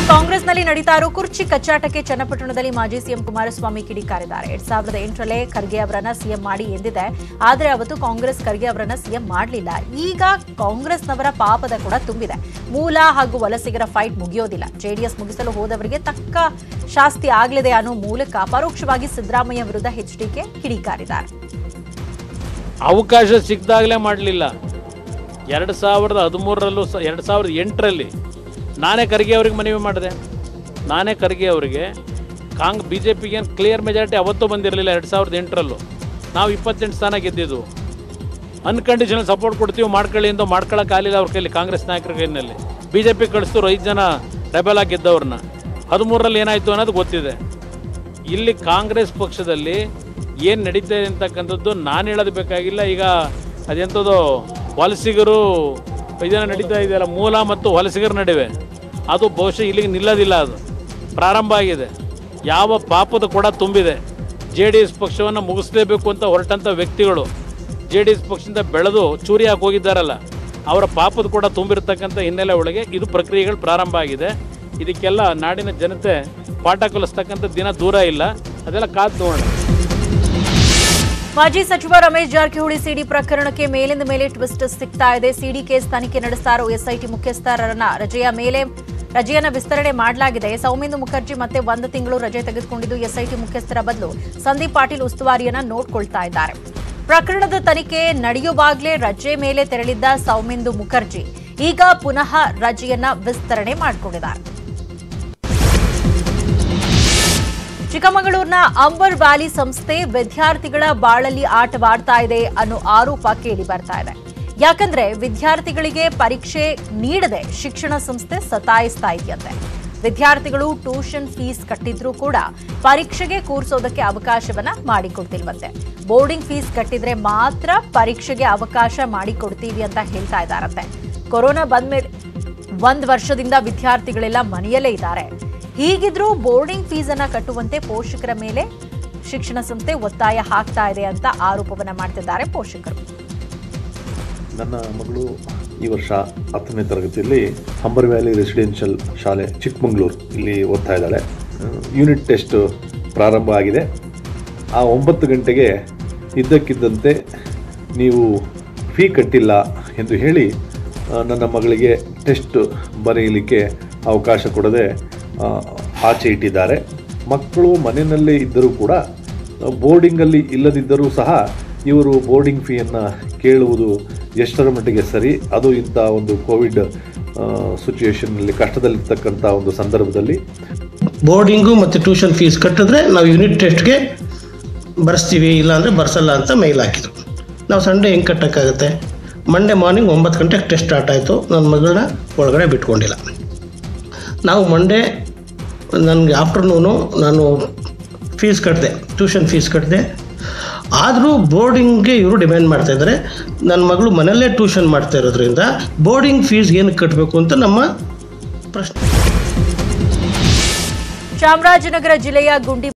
ಕಾಂಗ್ರೆಸ್ನಲ್ಲಿ ನಡೀತಾ ಇರೋ ಕುರ್ಚಿ ಕಚ್ಚಾಟಕ್ಕೆ ಚನ್ನಪಟ್ಟಣದಲ್ಲಿ ಮಾಜಿ ಸಿಎಂ ಕುಮಾರಸ್ವಾಮಿ ಕಿಡಿಕಾರಿದ್ದಾರೆ ಎರಡ್ ಸಾವಿರದ ಎಂಟರಲ್ಲೇ ಖರ್ಗೆ ಅವರನ್ನ ಸಿಎಂ ಮಾಡಿ ಎಂದಿದೆ ಆದರೆ ಅವತ್ತು ಕಾಂಗ್ರೆಸ್ ಖರ್ಗೆ ಅವರನ್ನ ಸಿಎಂ ಮಾಡಲಿಲ್ಲ ಈಗ ಕಾಂಗ್ರೆಸ್ನವರ ಪಾಪದ ಕೂಡ ತುಂಬಿದೆ ಮೂಲ ಹಾಗೂ ವಲಸಿಗರ ಫೈಟ್ ಮುಗಿಯೋದಿಲ್ಲ ಜೆಡಿಎಸ್ ಮುಗಿಸಲು ಹೋದವರಿಗೆ ತಕ್ಕ ಶಾಸ್ತಿ ಆಗಲಿದೆ ಅನ್ನೋ ಮೂಲಕ ಪರೋಕ್ಷವಾಗಿ ಸಿದ್ದರಾಮಯ್ಯ ವಿರುದ್ಧ ಎಚ್ಡಿಕೆ ಕಿಡಿಕಾರಿದ್ದಾರೆ ಅವಕಾಶ ಸಿಕ್ಕಿದಾಗಲೇ ಮಾಡಲಿಲ್ಲ ಎರಡು ಸಾವಿರದ ಹದಿಮೂರರಲ್ಲೂ ಸ ಎರಡು ಸಾವಿರದ ಎಂಟರಲ್ಲಿ ನಾನೇ ಖರ್ಗೆ ಅವ್ರಿಗೆ ಮನವಿ ಮಾಡಿದೆ ನಾನೇ ಖರ್ಗೆ ಅವರಿಗೆ ಕಾಂಗ್ ಬಿ ಜೆ ಪಿಗೆ ಕ್ಲಿಯರ್ ಮೆಜಾರಿಟಿ ಅವತ್ತೂ ಬಂದಿರಲಿಲ್ಲ ಎರಡು ಸಾವಿರದ ಎಂಟರಲ್ಲೂ ನಾವು ಇಪ್ಪತ್ತೆಂಟು ಸ್ಥಾನ ಗೆದ್ದಿದ್ದು ಅನ್ಕಂಡೀಷನಲ್ ಸಪೋರ್ಟ್ ಕೊಡ್ತೀವಿ ಮಾಡ್ಕೊಳ್ಳಿ ಎಂದು ಮಾಡ್ಕೊಳ್ಳೋಕ್ಕಾಗಲಿಲ್ಲ ಅವ್ರ ಕೈಲಿ ಕಾಂಗ್ರೆಸ್ ನಾಯಕರ ಕೈನಲ್ಲಿ ಬಿ ಜೆ ಪಿ ಕಳಿಸ್ತು ಐದು ಜನ ರೆಬೆಲ್ ಆಗಿ ಗೆದ್ದವ್ರನ್ನ ಹದಿಮೂರರಲ್ಲಿ ಏನಾಯಿತು ಅನ್ನೋದು ಗೊತ್ತಿದೆ ಇಲ್ಲಿ ಕಾಂಗ್ರೆಸ್ ಪಕ್ಷದಲ್ಲಿ ಏನು ನಡೀತಾ ಇದೆ ಅಂತಕ್ಕಂಥದ್ದು ನಾನು ಹೇಳೋದು ಬೇಕಾಗಿಲ್ಲ ಈಗ ಅದೆಂಥದ್ದು ವಲಸಿಗರು ಇದನ್ನು ನಡೀತಾ ಇದೆಯಲ್ಲ ಮೂಲ ಮತ್ತು ವಲಸಿಗರ ನಡುವೆ ಅದು ಬಹುಶಃ ಇಲ್ಲಿಗೆ ನಿಲ್ಲೋದಿಲ್ಲ ಅದು ಪ್ರಾರಂಭ ಆಗಿದೆ ಯಾವ ಪಾಪದ ಕೂಡ ತುಂಬಿದೆ ಜೆ ಡಿ ಎಸ್ ಪಕ್ಷವನ್ನು ಮುಗಿಸ್ಲೇಬೇಕು ಅಂತ ಹೊರಟಂಥ ವ್ಯಕ್ತಿಗಳು ಜೆ ಡಿ ಎಸ್ ಪಕ್ಷದಿಂದ ಬೆಳೆದು ಚೂರಿ ಹಾಕಿ ಹೋಗಿದ್ದಾರಲ್ಲ ಅವರ ಪಾಪದ ಕೂಡ ತುಂಬಿರತಕ್ಕಂಥ ಹಿನ್ನೆಲೆ ಒಳಗೆ ಇದು ಪ್ರಕ್ರಿಯೆಗಳು ಪ್ರಾರಂಭ ಆಗಿದೆ ಇದಕ್ಕೆಲ್ಲ ನಾಡಿನ ಜನತೆ ಪಾಠ ಕಲಿಸ್ತಕ್ಕಂಥ ದಿನ ದೂರ ಇಲ್ಲ ಅದೆಲ್ಲ ಕಾದು ನೋಡೋಣ ಮಾಜಿ ಸಚಿವ ರಮೇಶ್ ಜಾರಕಿಹೊಳಿ ಸಿಡಿ ಪ್ರಕರಣಕ್ಕೆ ಮೇಲಿಂದ ಮೇಲೆ ಟ್ವಿಸ್ಟ್ ಸಿಗ್ತಾ ಇದೆ ಸಿಡಿ ಕೇಸ್ ತನಿಖೆ ನಡೆಸ್ತಾ ಇರೋ ಎಸ್ಐಟಿ ಮುಖ್ಯಸ್ಥರನ್ನ ರಜೆಯ ಮೇಲೆ ರಜೆಯನ್ನ ವಿಸ್ತರಣೆ ಮಾಡಲಾಗಿದೆ ಸೌಮೇಂದು ಮುಖರ್ಜಿ ಮತ್ತೆ ಒಂದು ತಿಂಗಳು ರಜೆ ತೆಗೆದುಕೊಂಡಿದ್ದು ಎಸ್ಐಟಿ ಮುಖ್ಯಸ್ಥರ ಬದಲು ಸಂದೀಪ್ ಪಾಟೀಲ್ ಉಸ್ತುವಾರಿಯನ್ನ ನೋಡ್ಕೊಳ್ತಾ ಇದ್ದಾರೆ ಪ್ರಕರಣದ ತನಿಖೆ ನಡೆಯುವಾಗಲೇ ರಜೆ ಮೇಲೆ ತೆರಳಿದ್ದ ಸೌಮೇಂದು ಮುಖರ್ಜಿ ಈಗ ಪುನಃ ರಜೆಯನ್ನ ವಿಸ್ತರಣೆ ಮಾಡಿಕೊಂಡಿದ್ದಾರೆ ಚಿಕ್ಕಮಗಳೂರಿನ ಅಂಬರ್ ವ್ಯಾಲಿ ಸಂಸ್ಥೆ ವಿದ್ಯಾರ್ಥಿಗಳ ಬಾಳಲ್ಲಿ ಆಟವಾಡ್ತಾ ಇದೆ ಅನ್ನೋ ಆರೋಪ ಕೇಳಿ ಬರ್ತಾ ಇದೆ ಯಾಕಂದ್ರೆ ವಿದ್ಯಾರ್ಥಿಗಳಿಗೆ ಪರೀಕ್ಷೆ ನೀಡದೆ ಶಿಕ್ಷಣ ಸಂಸ್ಥೆ ಸತಾಯಿಸ್ತಾ ಇದೆಯಂತೆ ವಿದ್ಯಾರ್ಥಿಗಳು ಟ್ಯೂಷನ್ ಫೀಸ್ ಕಟ್ಟಿದ್ರೂ ಕೂಡ ಪರೀಕ್ಷೆಗೆ ಕೂರಿಸೋದಕ್ಕೆ ಅವಕಾಶವನ್ನ ಮಾಡಿಕೊಡ್ತಿಲ್ವಂತೆ ಬೋರ್ಡಿಂಗ್ ಫೀಸ್ ಕಟ್ಟಿದ್ರೆ ಮಾತ್ರ ಪರೀಕ್ಷೆಗೆ ಅವಕಾಶ ಮಾಡಿಕೊಡ್ತೀವಿ ಅಂತ ಹೇಳ್ತಾ ಇದ್ದಾರಂತೆ ಕೊರೋನಾ ಬಂದ್ಮೇಲೆ ಒಂದ್ ವರ್ಷದಿಂದ ವಿದ್ಯಾರ್ಥಿಗಳೆಲ್ಲ ಮನೆಯಲ್ಲೇ ಇದ್ದಾರೆ ಹೀಗಿದ್ರೂ ಬೋರ್ಡಿಂಗ್ ಫೀಸ್ ಅನ್ನ ಕಟ್ಟುವಂತೆ ಪೋಷಕರ ಮೇಲೆ ಶಿಕ್ಷಣ ಸಂಸ್ಥೆ ಒತ್ತಾಯ ಹಾಕ್ತಾ ಇದೆ ಅಂತ ಆರೋಪವನ್ನ ಮಾಡ್ತಿದ್ದಾರೆ ಪೋಷಕರು ನನ್ನ ಮಗಳು ಈ ವರ್ಷ ಹತ್ತನೇ ತರಗತಿಯಲ್ಲಿ ಹಂಬರ್ ವ್ಯಾಲಿ ರೆಸಿಡೆನ್ಷಿಯಲ್ ಶಾಲೆ ಚಿಕ್ಕಮಂಗ್ಳೂರು ಇಲ್ಲಿ ಓದ್ತಾ ಇದ್ದಾಳೆ ಯೂನಿಟ್ ಟೆಸ್ಟ್ ಪ್ರಾರಂಭ ಆಗಿದೆ ಆ ಒಂಬತ್ತು ಗಂಟೆಗೆ ಇದ್ದಕ್ಕಿದ್ದಂತೆ ನೀವು ಫೀ ಕಟ್ಟಿಲ್ಲ ಎಂದು ಹೇಳಿ ಆ, ನನ್ನ ಮಗಳಿಗೆ ಟೆಸ್ಟ್ ಬರೆಯಲಿಕ್ಕೆ ಅವಕಾಶ ಕೊಡದೆ ಆ, ಆಚೆ ಇಟ್ಟಿದ್ದಾರೆ ಮಕ್ಕಳು ಮನೆಯಲ್ಲೇ ಇದ್ದರೂ ಕೂಡ ಬೋರ್ಡಿಂಗಲ್ಲಿ ಇಲ್ಲದಿದ್ದರೂ ಸಹ ಇವರು ಬೋರ್ಡಿಂಗ್ ಫೀಯನ್ನು ಕೇಳುವುದು ಎಷ್ಟರ ಮಟ್ಟಿಗೆ ಸರಿ ಅದು ಇಂಥ ಒಂದು ಕೋವಿಡ್ ಸಿಚುವೇಷನ್ನಲ್ಲಿ ಕಷ್ಟದಲ್ಲಿರ್ತಕ್ಕಂಥ ಒಂದು ಸಂದರ್ಭದಲ್ಲಿ ಬೋರ್ಡಿಂಗು ಮತ್ತು ಟ್ಯೂಷನ್ ಫೀಸ್ ಕಟ್ಟಿದ್ರೆ ನಾವು ಯೂನಿಟ್ ಟೆಸ್ಟ್ಗೆ ಬರ್ಸ್ತೀವಿ ಇಲ್ಲಾಂದರೆ ಬರ್ಸಲ್ಲ ಅಂತ ಮೇಲ್ ಹಾಕಿದ್ರು ನಾವು ಸಂಡೇ ಹೆಂಗೆ ಕಟ್ಟೋಕ್ಕಾಗುತ್ತೆ ಮಂಡೇ ಮಾರ್ನಿಂಗ್ ಒಂಬತ್ತು ಗಂಟೆಗೆ ಟೆಸ್ಟ್ ಸ್ಟಾರ್ಟ್ ಆಯಿತು ನನ್ನ ಮಗಳನ್ನ ಒಳಗಡೆ ಬಿಟ್ಕೊಂಡಿಲ್ಲ ನಾವು ಮಂಡೇ ನನಗೆ ಆಫ್ಟರ್ನೂನು ನಾನು ಫೀಸ್ ಕಟ್ಟಿದೆ ಟ್ಯೂಷನ್ ಫೀಸ್ ಕಟ್ಟಿದೆ ಆದರೂ ಬೋರ್ಡಿಂಗ್ಗೆ ಇವರು ಡಿಮ್ಯಾಂಡ್ ಮಾಡ್ತಾ ಇದ್ದಾರೆ ನನ್ನ ಮಗಳು ಮನೆಯಲ್ಲೇ ಟ್ಯೂಷನ್ ಮಾಡ್ತಾ ಇರೋದ್ರಿಂದ ಬೋರ್ಡಿಂಗ್ ಫೀಸ್ ಏನಕ್ಕೆ ಕಟ್ಟಬೇಕು ಅಂತ ನಮ್ಮ ಪ್ರಶ್ನೆ ಚಾಮರಾಜನಗರ ಜಿಲ್ಲೆಯ ಗುಂಡಿ